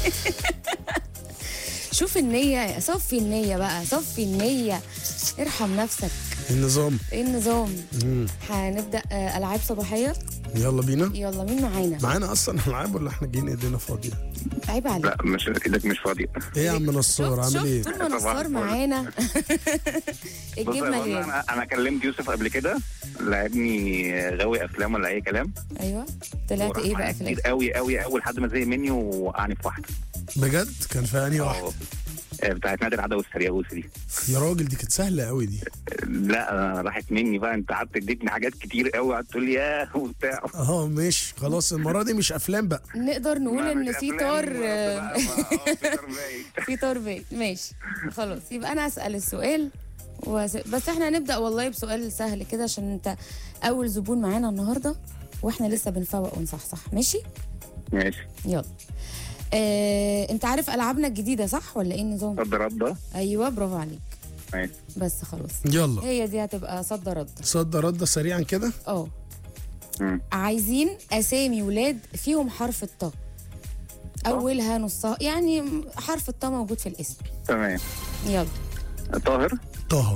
شوف النية صفي النية بقى صفي النية ارحم نفسك النظام ايه النظام مم. هنبدأ آه، ألعاب صباحية يلا بينا يلا مين معانا معانا اصلا العاب ولا احنا جايين ايدينا فاضيه عيب عليك لا مش ايدك مش فاضيه ايه يا عم نصار شوف عامل ايه شوف طول ما صباح نصار الفل. معانا بص الجيب يا والله مليان انا انا كلمت يوسف قبل كده لعبني غاوي افلام ولا اي كلام ايوه طلعت ايه بقى في كتير الاخر قوي قوي قوي لحد ما زهق مني ووقعني في واحده بجد كان في انهي واحده أه، آه، بتاعت نادي العدوى والسرياوسي دي يا راجل دي كانت سهله قوي دي لا أنا راحت مني بقى انت قعدت اديتني حاجات كتير قوي قعدت تقول لي ياه وبتاع اه ماشي خلاص المره دي مش افلام بقى نقدر نقول ما ان مش في أفلام، طار بقى- آه، بقى- آه، في طار بايت. في طار بيت ماشي خلاص يبقى انا اسال السؤال وس... بس احنا هنبدا والله بسؤال سهل كده عشان انت اول زبون معانا النهارده واحنا لسه بنفوق ونصحصح ماشي ماشي يلا اه... انت عارف العابنا الجديده صح ولا ايه النظام صد رده ايوه برافو عليك ماشي بس خلاص يلا هي دي هتبقى صد رد صد رده سريعا كده اه مم. عايزين اسامي ولاد فيهم حرف الطاء اولها نصها يعني حرف الطاء موجود في الاسم تمام يلا طاهر طه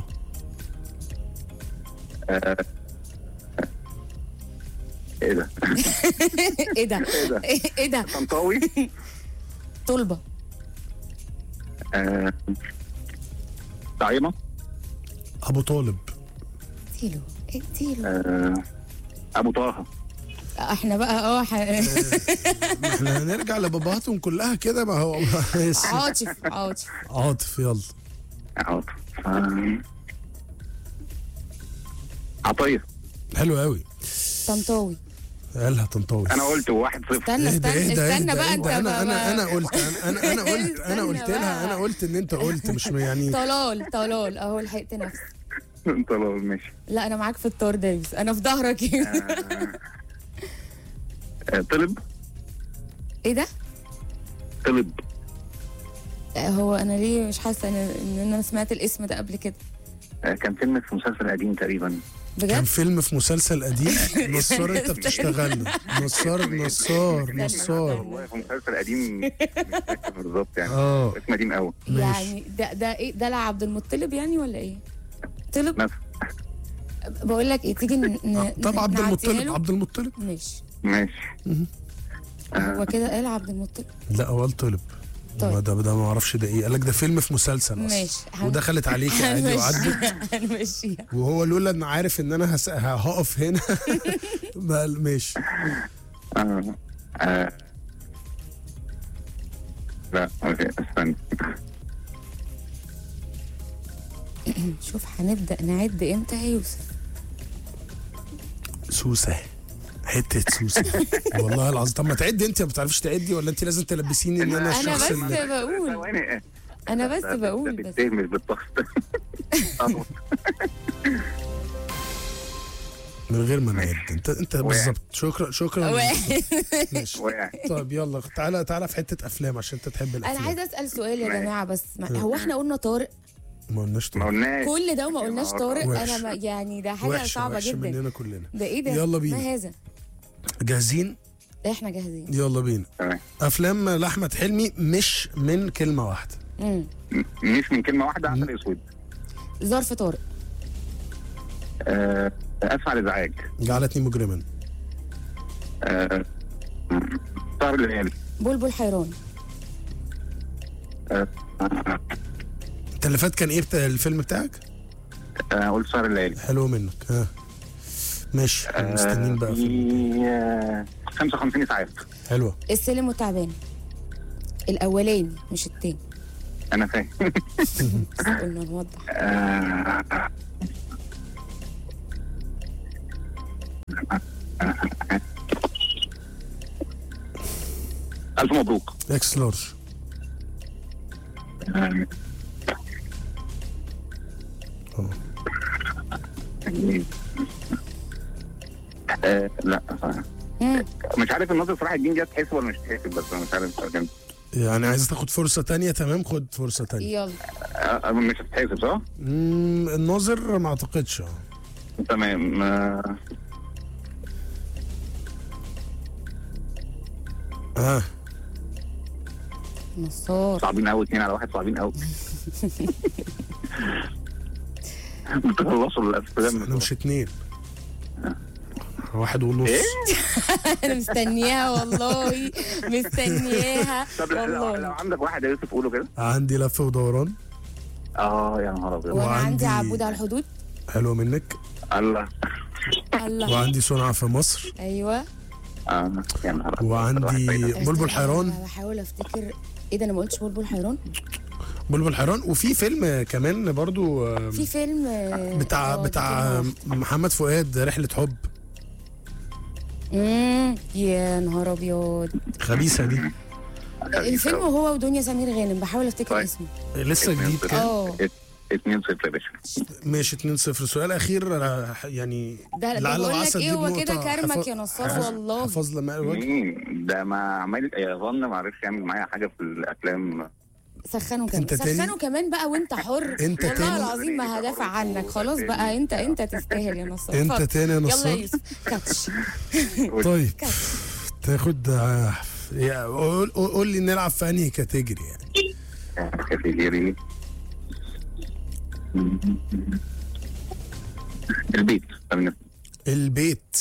آه، ايه ده ايه ده ايه ده ايه ده طنطاوي طلبه آه، طعيمه ابو طالب تيلو ايه تيلو آه، ابو طه احنا بقى اه ح... ما احنا هنرجع لباباهاتهم كلها كده ما هو عاطف عاطف عاطف يلا عاطف آه، عطيه حلو قوي طنطاوي قالها طنطاوي انا قلت واحد صفر استنى ايه ده استنى ايه ده ايه استنى ده بقى ايه انت ده انا بقى- انا انا قلت انا انا قلت انا استنى قلت لها بقى. انا قلت ان انت قلت مش يعني طلال طلال اهو لحقت نفسي طلال ماشي لا انا معاك في الطار دايس انا في ظهرك آه، طلب ايه ده طلب هو انا ليه مش حاسه ان ان انا سمعت الاسم ده قبل كده آه، كان فيلم في مسلسل قديم تقريبا كان بجد فيلم في مسلسل قديم نصار انت بتشتغلنا نصار نصار نصار والله في مسلسل قديم مش فاكر بالظبط يعني اه اسم قديم قوي ماشي. يعني ده ده ايه ده لعبد المطلب يعني ولا ايه طلب مثلا بقول لك ايه تيجي ن... ن... طب عبد نعديها المطلب له؟ عبد المطلب ماشي ماشي هو كده قال عبد المطلب لا هو قال طلب طيب. ما ده ده ما اعرفش ده ايه قال لك ده فيلم في مسلسل اصلا ماشي هن- ودخلت عليك عادي وعدت هنمشيها وهو لولا ان عارف ان انا هس- هقف هنا ما- ماشي آه. آه. لا اوكي استنى شوف هنبدا نعد امتى يا يوسف سوسه حته سوسه والله العظيم طب ما تعدي انت ما بتعرفيش تعدي ولا انت لازم تلبسيني ان انا انا الشخص بس اللي بقول ثواني انا بس ده- بقول ده بس بالتهم مش بالضغط آه. من غير ما نعد انت انت بالظبط شكرا شكرا واحد. ماشي وقع طيب يلا تعالى تعالى في حته افلام عشان انت تحب انا الافلام عايزه اسال سؤال يا ماشي. جماعه بس ما هو احنا قلنا طارق ما قلناش ما طبعا. قلناش كل ده وما قلناش طارق وحش. انا ما يعني ده حاجه وحشه صعبه وحشه جدا مننا كلنا ده ايه ده يلا بينا. ما هذا جاهزين احنا جاهزين يلا بينا تمام افلام لاحمد حلمي مش من كلمه واحده امم مش من كلمه واحده عسل اسود ظرف طارق آه، اسف على الازعاج جعلتني مجرما آه، سهر الليالي بلبل حيران آه، انت اللي فات كان ايه بتا... الفيلم بتاعك آه، قلت سهر الليالي حلو منك ها ماشي احنا مستنيين بقى فيلم في آه، 55 اسعاف حلوه السلم والتعبان الاولاني مش التاني انا فاهم بس قلنا نوضح آه، ألف مبروك اكس لارج آه، اه. آه، لا مم. مش عارف الناظر صلاح الدين دي هتحسب ولا مش هتحسب بس انا مش عارف كان- يعني عايز تاخد فرصه تانية تمام خد فرصه تانية يلا آه، مش هتحسب صح؟ مم، الناظر ما اعتقدش اه. تمام آه، اه نصار صعبين قوي اتنين على واحد صعبين قوي بتخلصوا الافلام انا مش اتنين واحد ونص إيه؟ انا مستنياها والله مستنياها طب لو, لو والله عندك واحد يا يوسف قوله كده عندي لف ودوران اه يا نهار ابيض وانا وعندي- عندي عبود على الحدود حلوه منك الله الله وعندي صنع في مصر ايوه اه يا نهار أبيض. وعندي واحد فايدة. بلبل استنى، حيران أنا بحاول افتكر ايه ده انا ما قلتش بلبل حيران بلبل حيران وفي فيلم كمان برضو آه، في فيلم آه، بتاع آه، بتاع كلمة واحدة. محمد فؤاد رحله حب امم يا نهار ابيض خبيثه دي الفيلم هو ودنيا سمير غانم بحاول افتكر طيب. اسمه لسه جديد كده اه اتنين صفر يا باشا ماشي 2 0 سؤال اخير أنا ح- يعني ده ده لعل بقول لك وعسى ايه تجيب هو نقطة. كده كرمك حفظ- يا نصار حفظ- والله حفظ لما الوجه مين ده ما عمال يظن ما عرفش يعمل معايا حاجه في الافلام سخنوا كمان انت تاني؟ سخنوا كمان بقى وانت حر انت والله تاني؟ العظيم ما هدافع عنك خلاص بقى انت انت تستاهل يا نصار انت اتفضل. تاني يا يلا نصار يا يوسف كاتش طيب كاتش تاخد آه، يا- قول قول- قول لي نلعب في انهي كاتيجوري يعني كاتيجوري البيت خلينا البيت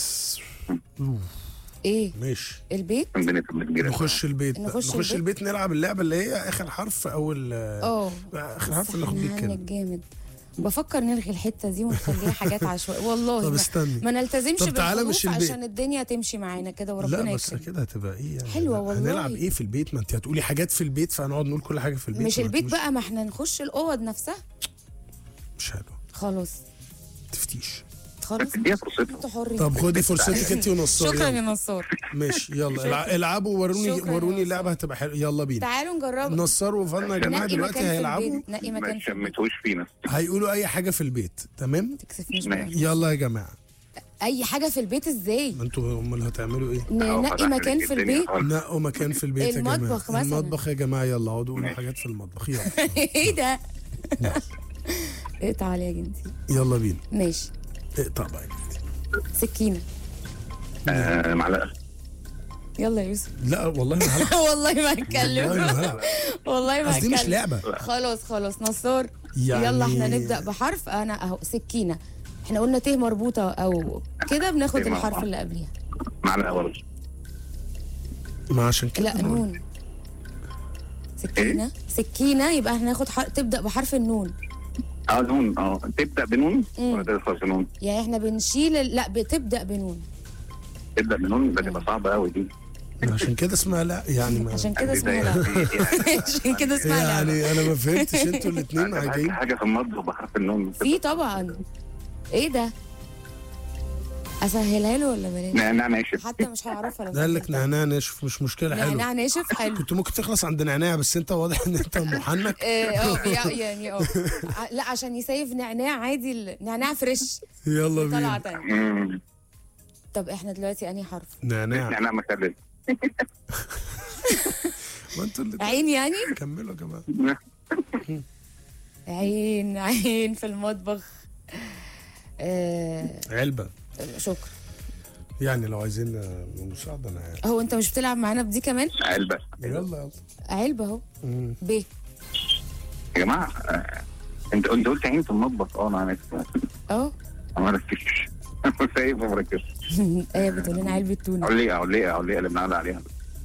ايه ماشي البيت عندنا في البيت نخش البيت بقى. نخش نخش البيت. البيت نلعب اللعبه اللي هي اخر حرف اول اه اخر حرف بس اللي ناخد بيه احنا الكلمه هنك جامد بفكر نلغي الحته دي ونخليها حاجات عشوائيه والله طب ما- استني. ما نلتزمش طب تعالى بالحروف مش البيت. عشان الدنيا تمشي معانا كده وربنا لا بس يكرم كده هتبقى ايه يعني حلوة والله. هنلعب ايه في البيت ما انت هتقولي حاجات في البيت فهنقعد نقول كل حاجه في البيت مش ما البيت مش- بقى ما احنا نخش الاوض نفسها مش حلو خلاص تفتيش خلاص اديها فرصتها انتوا حرين طب خدي فرصتك انت ونصار شكرا يلا. يا نصار ماشي يلا الع- العبوا وروني شكراً يا وروني نصار. اللعبه هتبقى حلوه يلا بينا تعالوا نجرب نصار وفنا يا جماعه نقي دلوقتي مكان في هيلعبوا البيت نقي ما مكان في البيت تشمتوش فينا هيقولوا اي حاجه في البيت تمام تكسفنيش ماشي. بقى. يلا يا جماعه اي حاجه في البيت ازاي ما انتوا امال هتعملوا ايه ن- أهو نقي فتحت مكان لك في الدنيا البيت خالص. نقوا مكان في البيت يا جماعه المطبخ مثلاً. المطبخ يا جماعه يلا اقعدوا قولوا ماشي. حاجات في المطبخ يلا ايه ده اقطع عليا يا جنتي يلا بينا ماشي اقطع بقى سكينه آه، معلقه يلا يا يوسف لا والله ما هلعب والله ما والله هتكلم ما هلعب والله ما قصدي مش هتكلم لعبه خلاص خلاص نصار يعني- يلا احنا نبدا بحرف انا اهو سكينه احنا قلنا ته مربوطه او كده بناخد ته الحرف مربوطة. اللي قبليها معلقه برضه ما عشان كده لا نون سكينه سكينه يبقى احنا ناخد حر... تبدا بحرف النون اه نون اه تبدا بنون مم. ولا تخلص بنون؟ يعني احنا بنشيل ال- لا بتبدا بنون تبدا بنون ده تبقى صعبه قوي دي عشان كده اسمها لا يعني ما عشان كده دي اسمها زي- لا دي- دي- عشان كده اسمها لعبه يعني انا ما فهمتش انتوا الاثنين حاجة- عاجبين حاجه في المطبخ بحرف النون في طبعا ايه ده اسهلها له ولا بلاش نعناع ناشف حتى مش هيعرفها لو ده قال لك سهلتها. نعناع ناشف مش مشكله حلو نعناع ناشف حلو كنت ممكن تخلص عند نعناع بس انت واضح ان انت محنك إيه، اه بيع- يعني اه ع- لا عشان يسيف نعناع عادي ال- نعناع فريش يلا طلعه بينا تانية مم. طب احنا دلوقتي انهي حرف نعناع نعناع مخلل ما انتوا اللي عين يعني كملوا يا جماعه عين عين في المطبخ آه علبه شكرا يعني لو عايزين مساعده انا عارف. هو انت مش بتلعب معانا بدي كمان علبه يلا يلا علبه اهو مم. ب يا جماعه آه، انت انت قلت عين في المطبخ اه انا اسف اه انا ما ركزتش سايب وما ركزتش ايه بتقول لنا علبه تونه علقه علقه علقه اللي بنعلق عليها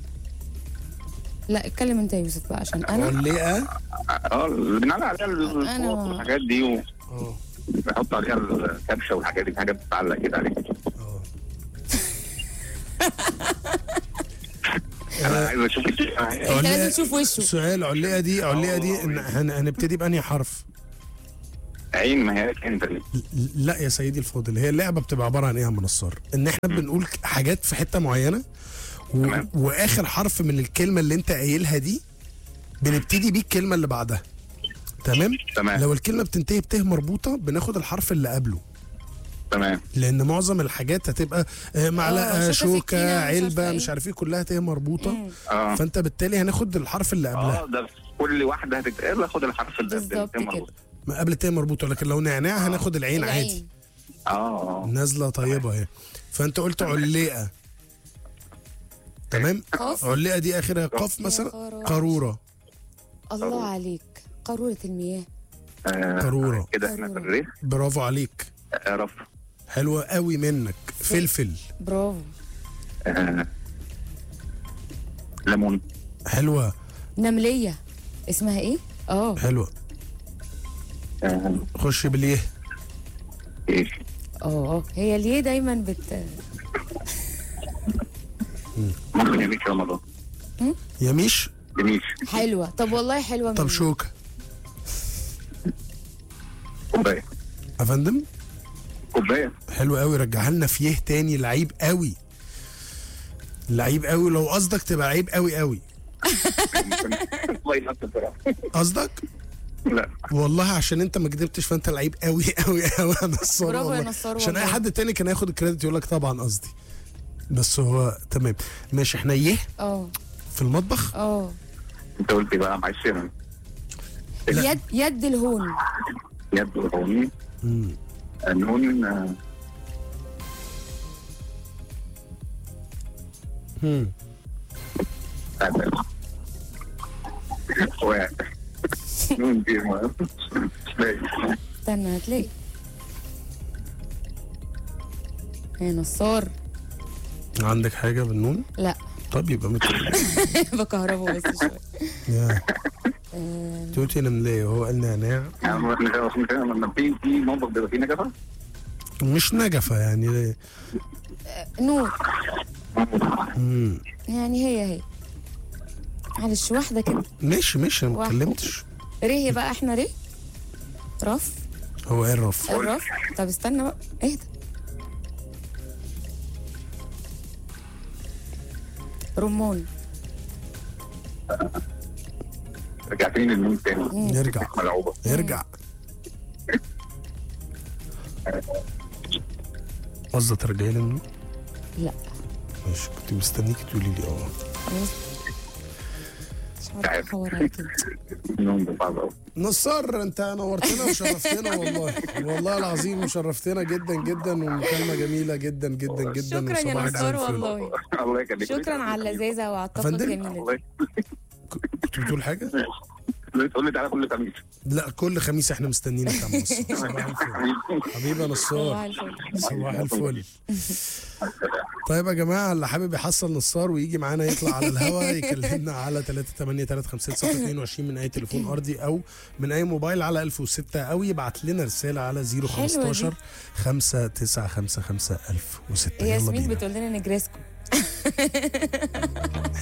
لا اتكلم انت يا يوسف بقى عشان انا علقه اه اللي بنعلق عليها الصوت أنا- والحاجات دي اه وبنحط عليها الكبشه والحاجات دي حاجات بتتعلق كده عليها اه انا عايز اشوف الشيء انت لازم تشوف وشه سؤال علقه دي علقه دي إن- هن- هنبتدي بانهي حرف عين ما هي انت اللي لا يا سيدي الفاضل هي اللعبه بتبقى عباره عن ايه يا منصار ان احنا بنقول حاجات في حته معينه و... تمام. واخر حرف من الكلمه اللي انت قايلها دي بنبتدي بيه الكلمه اللي بعدها تمام تمام. لو الكلمه بتنتهي بته مربوطه بناخد الحرف اللي قبله تمام لان معظم الحاجات هتبقى آه، آه، معلقه شوكة، شوكه سكينة، مش عارفة علبه إيه. مش عارف ايه كلها ته مربوطه اه فانت بالتالي هناخد الحرف اللي قبلها اه ده في كل واحده هتتقال اخد الحرف اللي بالظبط قدام كده. مربوط. ما قبل ته مربوطه لكن لو نعناع هناخد العين عادي العين اه اه نازله طيبه اهي فانت قلت علقه تمام قاف علقه دي اخرها قاف يا مثلا خرابي. قاروره الله عليك قارورة المياه آه، قارورة. كده احنا في قارورة. الريف برافو عليك آه، رف حلوة قوي منك فلفل برافو آه، ليمون حلوة نملية اسمها ايه؟ اه حلوة آه، خش باليه ايش اه هي ليه دايما بت ممكن يميش رمضان يميش يميش حلوة طب والله حلوة طب مني. شوكة كوبايه افندم كوبايه حلو قوي رجعها لنا فيه تاني لعيب قوي لعيب قوي لو قصدك تبقى عيب قوي قوي الله يحط بسرعه قصدك لا والله عشان انت ما كدبتش فانت لعيب قوي قوي قوي يا نصار برافو يا والله. نصار عشان اي والله. حد تاني كان ياخد الكريدت يقول لك طبعا قصدي بس هو تمام ماشي احنا يه اه في المطبخ اه انت قلت إيه بقى معلش أنا. يد يد الهون يد القوانين مم. النون آه، مم. واحد نون دي ما ماشي. استنى هتلاقي يا نصار عندك حاجه بالنون لا طب يبقى مت... بكهربه بس شوية يا آه، توتي نمليه وهو قال نعناع يعني مش مش مش لما في في موقف بيبقى فيه نجفه مش نجفه يعني نور مم. يعني هي هي معلش واحدة كده ماشي ماشي انا ما واحد. اتكلمتش ريه بقى احنا ريه رف هو ايه الرف الرف طب استنى بقى اهدى رمان رجعتني للنون تاني نرجع ملعوبه ارجع قصدك ترجعي لي النون لا ماشي كنت مستنيكي تقولي لي اه خلاص مش عارفة احور على كده النون ده صعب قوي نصار انت نورتنا وشرفتنا والله والله العظيم وشرفتنا جدا جدا ومكالمه جميله جدا جدا جدا شكرا يا وصباحك زي نصار الفل. والله الله يخليك شكرا على اللذاذة وعلى الطاقة أفندم؟ الجميلة الله دي كنت بتقول حاجه؟ تقول لي تعالى كل خميس لا كل خميس احنا مستنيينك يا عم نصار صباح الفل حبيبي يا صباح نصار الفل صباح الفل طيب يا جماعه اللي حابب يحصل نصار ويجي معانا يطلع على الهوا يكلمنا على 383 من اي تليفون ارضي او من اي موبايل على 1006 او يبعت لنا رساله على 015 5955 1006 هي يلا ياسمين بينا بتقول لنا نجرسكو